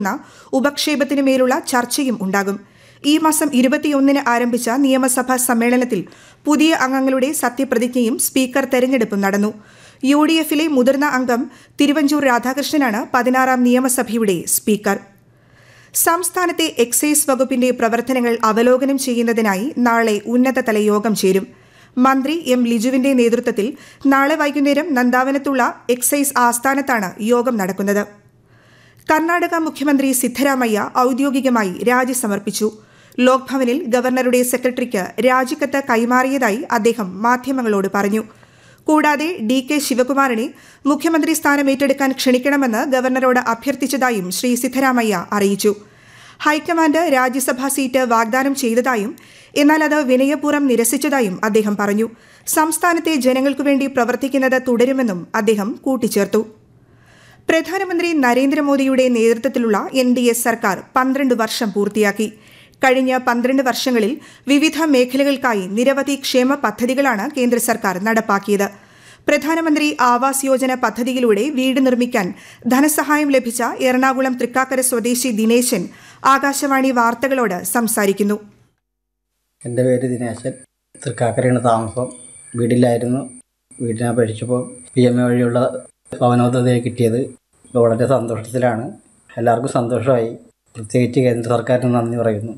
ന്ന ഉപക്ഷേപത്തിനു മേലുള്ള ചർച്ചയും ഉണ്ടാകും ഈ മാസം ഇരുപത്തിയൊന്നിന് ആരംഭിച്ച നിയമസഭാ സമ്മേളനത്തിൽ പുതിയ അംഗങ്ങളുടെ സത്യപ്രതിജ്ഞയും സ്പീക്കർ തെരഞ്ഞെടുപ്പും നടന്നു യു ഡി എഫിലെ മുതിർന്ന അംഗം തിരുവഞ്ചൂർ രാധാകൃഷ്ണനാണ് പതിനാറാം നിയമസഭയുടെ സ്പീക്കർ സംസ്ഥാനത്തെ എക്സൈസ് വകുപ്പിന്റെ പ്രവർത്തനങ്ങൾ അവലോകനം ചെയ്യുന്നതിനായി നാളെ ഉന്നതതല യോഗം ചേരും മന്ത്രി എം ലിജുവിന്റെ നേതൃത്വത്തിൽ നാളെ വൈകുന്നേരം നന്ദാവനത്തുള്ള എക്സൈസ് ആസ്ഥാനത്താണ് യോഗം നടക്കുന്നത് കർണാടക മുഖ്യമന്ത്രി സിദ്ധരാമയ്യ ഔദ്യോഗികമായി രാജി സമർപ്പിച്ചു ലോക്ഭവനിൽ ഗവർണറുടെ സെക്രട്ടറിക്ക് രാജിക്കത്ത് കൈമാറിയതായി അദ്ദേഹം മാധ്യമങ്ങളോട് പറഞ്ഞു കൂടാതെ ഡി കെ ശിവകുമാറിനെ മുഖ്യമന്ത്രി സ്ഥാനം ഏറ്റെടുക്കാൻ ക്ഷണിക്കണമെന്ന് ഗവർണറോട് അഭ്യർത്ഥിച്ചതായും ശ്രീ സിദ്ധരാമയ്യ അറിയിച്ചു ഹൈക്കമാൻഡ് രാജ്യസഭാ സീറ്റ് വാഗ്ദാനം ചെയ്തതായും എന്നാൽ അത് വിനയപൂർവ്വം നിരസിച്ചതായും അദ്ദേഹം പറഞ്ഞു സംസ്ഥാനത്തെ ജനങ്ങൾക്കു വേണ്ടി പ്രവർത്തിക്കുന്നത് തുടരുമെന്നും അദ്ദേഹം കൂട്ടിച്ചേർത്തു പ്രധാനമന്ത്രി നരേന്ദ്രമോദിയുടെ നേതൃത്വത്തിലുള്ള എൻ ഡി എ സർക്കാർ പന്ത്രണ്ട് വർഷം പൂർത്തിയാക്കി കഴിഞ്ഞ പന്ത്രണ്ട് വർഷങ്ങളിൽ വിവിധ മേഖലകൾക്കായി നിരവധി ക്ഷേമ പദ്ധതികളാണ് കേന്ദ്ര സർക്കാർ നടപ്പാക്കിയത് പ്രധാനമന്ത്രി ആവാസ് യോജന പദ്ധതിയിലൂടെ വീട് നിർമ്മിക്കാൻ ധനസഹായം ലഭിച്ച എറണാകുളം തൃക്കാക്കര സ്വദേശി ദിനേശൻ ആകാശവാണി വാർത്തകളോട് സംസാരിക്കുന്നു എൻ്റെ പേര് ദിനേശൻ തൃക്കാക്കരയാണ് താമസം വീട്ടിലായിരുന്നു വീടിനെ അപേക്ഷിച്ചപ്പോൾ പി എം എ വഴിയുള്ള ഭവനോദ്ധതയെ കിട്ടിയത് ഇപ്പോൾ വളരെ സന്തോഷത്തിലാണ് എല്ലാവർക്കും സന്തോഷമായി പ്രത്യേകിച്ച് കേന്ദ്ര സർക്കാരിന് നന്ദി പറയുന്നു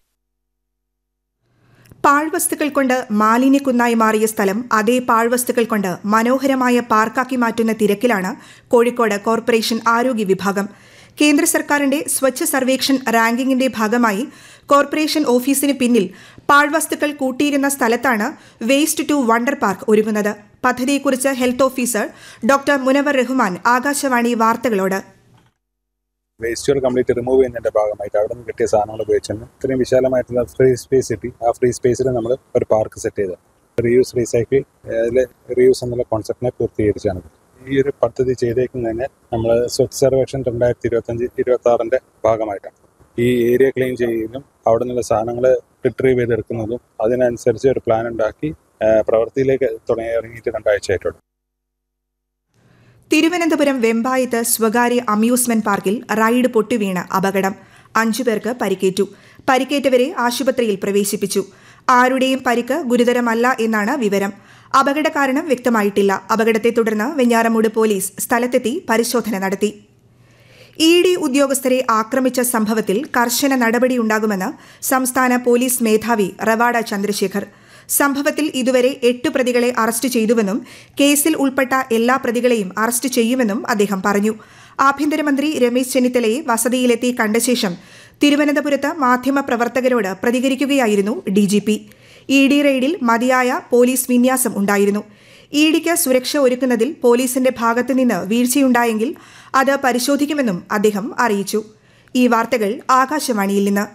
പാഴ്വസ്തുക്കൾ കൊണ്ട് മാലിന്യക്കുന്നായി മാറിയ സ്ഥലം അതേ പാഴ്വസ്തുക്കൾ കൊണ്ട് മനോഹരമായ പാർക്കാക്കി മാറ്റുന്ന തിരക്കിലാണ് കോഴിക്കോട് കോർപ്പറേഷൻ ആരോഗ്യ വിഭാഗം കേന്ദ്ര സർക്കാരിന്റെ സ്വച്ഛ സർവേക്ഷൺ റാങ്കിങ്ങിന്റെ ഭാഗമായി കോർപ്പറേഷൻ ഓഫീസിന് പിന്നിൽ പാഴ്വസ്തുക്കൾ കൂട്ടിയിരുന്ന സ്ഥലത്താണ് വേസ്റ്റ് ടു വണ്ടർ പാർക്ക് ഒരുങ്ങുന്നത് പദ്ധതിയെക്കുറിച്ച് health officer doctor Munavar Rahman ആകാശവാണി വാർത്തകളോട് വേസ്റ്റുകൾ കംപ്ലീറ്റ് റിമൂവ് ചെയ്യുന്നതിന്റെ ഭാഗമായിട്ട് അവിടെ നിന്ന് കിട്ടിയ സാധനങ്ങൾ ഉപയോഗിച്ചാണ് ഇത്രയും വിശാലമായിട്ടുള്ള ഫ്രീ സ്പേസ് കിട്ടി ആ ഫ്രീ സ്പേസിൽ നമ്മൾ ഒരു പാർക്ക് സെറ്റ് ചെയ്ത് റീയൂസ് റീസൈക്കിൾ അതിൽ റീയൂസ് എന്നുള്ള കോൺസെപ്റ്റിനെ പൂർത്തീകരിച്ചാണ് ഈ ഒരു പദ്ധതി ചെയ്തേക്കുന്നതിന് നമ്മൾ സ്വച്ഛ് സർവേക്ഷൻ രണ്ടായിരത്തി ഇരുപത്തഞ്ച് ഇരുപത്തി ആറിന്റെ ഭാഗമായിട്ടാണ് ഈ ഏരിയ ക്ലീൻ ചെയ്യുന്നതും അവിടെ നിന്നുള്ള സാധനങ്ങൾ റിട്രീവ് ചെയ്തെടുക്കുന്നതും അതിനനുസരിച്ച് ഒരു പ്ലാൻ ഉണ്ടാക്കി ആ, പ്രവൃത്തിയിലേക്ക് തുടങ്ങി ഇറങ്ങിയിട്ട് രണ്ടാഴ്ചയായിട്ടുള്ളൂ തിരുവനന്തപുരം വെമ്പായത്ത് സ്വകാര്യ അമ്യൂസ്മെന്റ് പാർക്കിൽ റൈഡ് പൊട്ടിവീണ് അപകടം അഞ്ചുപേർക്ക് പരിക്കേറ്റു പരിക്കേറ്റവരെ ആശുപത്രിയിൽ പ്രവേശിപ്പിച്ചു ആരുടെയും പരിക്ക് ഗുരുതരമല്ല എന്നാണ് വിവരം അപകട കാരണം വ്യക്തമായിട്ടില്ല അപകടത്തെ തുടർന്ന് വെഞ്ഞാറമൂട് പോലീസ് സ്ഥലത്തെത്തി പരിശോധന നടത്തി ഇ ഡി ഉദ്യോഗസ്ഥരെ ആക്രമിച്ച സംഭവത്തിൽ കർശന നടപടിയുണ്ടാകുമെന്ന് സംസ്ഥാന പോലീസ് മേധാവി റവാഡ ചന്ദ്രശേഖർ സംഭവത്തിൽ ഇതുവരെ എട്ട് പ്രതികളെ അറസ്റ്റ് ചെയ്തുവെന്നും കേസിൽ ഉൾപ്പെട്ട എല്ലാ പ്രതികളെയും അറസ്റ്റ് ചെയ്യുമെന്നും അദ്ദേഹം പറഞ്ഞു ആഭ്യന്തരമന്ത്രി രമേശ് ചെന്നിത്തലയെ വസതിയിലെത്തി കണ്ട ശേഷം തിരുവനന്തപുരത്ത് മാധ്യമപ്രവർത്തകരോട് പ്രതികരിക്കുകയായിരുന്നു ഡിജിപി ഇ ഡി റെയ്ഡിൽ മതിയായ പോലീസ് വിന്യാസം ഉണ്ടായിരുന്നു ഇ ഡിക്ക് സുരക്ഷ ഒരുക്കുന്നതിൽ പോലീസിന്റെ ഭാഗത്തുനിന്ന് വീഴ്ചയുണ്ടായെങ്കിൽ അത് പരിശോധിക്കുമെന്നും അദ്ദേഹം അറിയിച്ചു ഈ വാർത്തകൾ ആകാശവാണിയിൽ നിന്ന്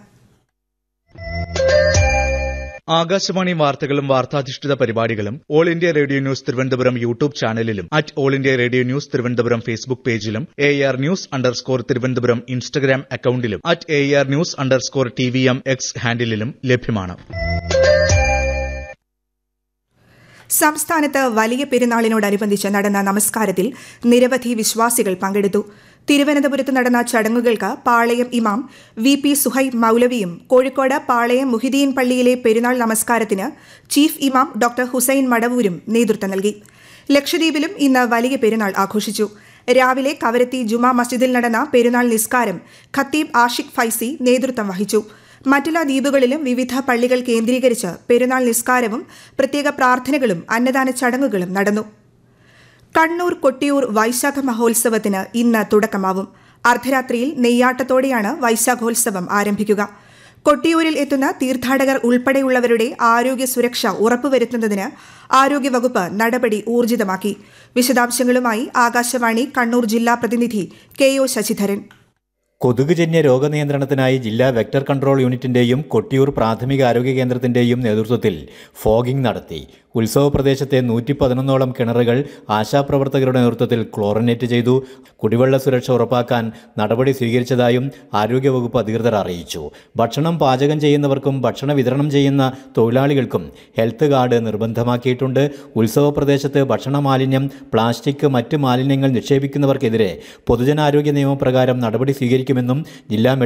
ആകാശവാണി വാർത്തകളും വാർത്താധിഷ്ഠിത പരിപാടികളും All India Radio News Thiruvananthapuram YouTube ചാനലിലും at All India Radio News Thiruvananthapuram Facebook പേജിലും A R news underscore Thiruvananthapuram Instagram അക്കൌണ്ടിലും at A R news underscore T V M X ഹാൻഡിലും ലഭ്യമാണ് സംസ്ഥാനത്ത് വലിയ പെരുന്നാളിനോടനുബന്ധിച്ച് നടന്ന നമസ്കാരത്തിൽ നിരവധി വിശ്വാസികൾ പങ്കെടുത്തു തിരുവനന്തപുരത്ത് നടന്ന ചടങ്ങുകൾക്ക് പാളയം ഇമാം വി പി സുഹൈബ് മൌലവിയും കോഴിക്കോട് പാളയം മുഹിദീൻ പള്ളിയിലെ പെരുന്നാൾ നമസ്കാരത്തിന് ചീഫ് ഇമാം ഡോക്ടർ ഹുസൈൻ മടവൂരും നേതൃത്വം നൽകി ലക്ഷദ്വീപിലും ഇന്ന് വലിയ പെരുന്നാൾ ആഘോഷിച്ചു രാവിലെ കവരത്തി ജുമാ മസ്ജിദിൽ നടന്ന പെരുന്നാൾ നിസ്കാരം ഖത്തീബ് ആഷിഖ് ഫൈസി നേതൃത്വം വഹിച്ചു മറ്റുള്ള ദ്വീപുകളിലും വിവിധ പള്ളികൾ കേന്ദ്രീകരിച്ച് പെരുന്നാൾ നിസ്കാരവും പ്രത്യേക പ്രാർത്ഥനകളും അന്നദാന ചടങ്ങുകളും നടന്നു കണ്ണൂർ കൊട്ടിയൂർ വൈശാഖ മഹോത്സവത്തിന് ഇന്ന് തുടക്കമാവും അർദ്ധരാത്രിയിൽ നെയ്യാട്ടത്തോടെയാണ് വൈശാഖോത്സവം ആരംഭിക്കുക കൊട്ടിയൂരിൽ എത്തുന്ന തീർത്ഥാടകർ ഉൾപ്പെടെയുള്ളവരുടെ ആരോഗ്യ സുരക്ഷ ഉറപ്പുവരുത്തുന്നതിന് ആരോഗ്യവകുപ്പ് നടപടി ഊർജിതമാക്കി വിശദാംശങ്ങളുമായി ആകാശവാണി കണ്ണൂർ ജില്ലാ പ്രതിനിധി കെ ഒ ശശിധരൻ കൊതുകുജന്യ രോഗനിയന്ത്രണത്തിനായി ജില്ലാ വെക്ടർ കൺട്രോൾ യൂണിറ്റിന്റെയും കൊട്ടിയൂർ പ്രാഥമിക ആരോഗ്യ കേന്ദ്രത്തിന്റെയും നേതൃത്വത്തിൽ ഫോഗിംഗ് നടത്തി ഉത്സവ പ്രദേശത്തെ നൂറ്റി പതിനൊന്നോളം കിണറുകൾ ആശാപ്രവർത്തകരുടെ നേതൃത്വത്തിൽ ക്ലോറിനേറ്റ് ചെയ്തു കുടിവെള്ള സുരക്ഷ ഉറപ്പാക്കാൻ നടപടി സ്വീകരിച്ചതായും ആരോഗ്യവകുപ്പ് അധികൃതർ അറിയിച്ചു ഭക്ഷണം പാചകം ചെയ്യുന്നവർക്കും ഭക്ഷണ വിതരണം ചെയ്യുന്ന തൊഴിലാളികൾക്കും ഹെൽത്ത് കാർഡ് നിർബന്ധമാക്കിയിട്ടുണ്ട് ഉത്സവ പ്രദേശത്ത് ഭക്ഷണ മാലിന്യം പ്ലാസ്റ്റിക് മറ്റ് മാലിന്യങ്ങൾ നിക്ഷേപിക്കുന്നവർക്കെതിരെ പൊതുജനാരോഗ്യ നിയമപ്രകാരം നടപടി സ്വീകരിക്കും സ്വീകരിക്കുമെന്നും ജില്ലാ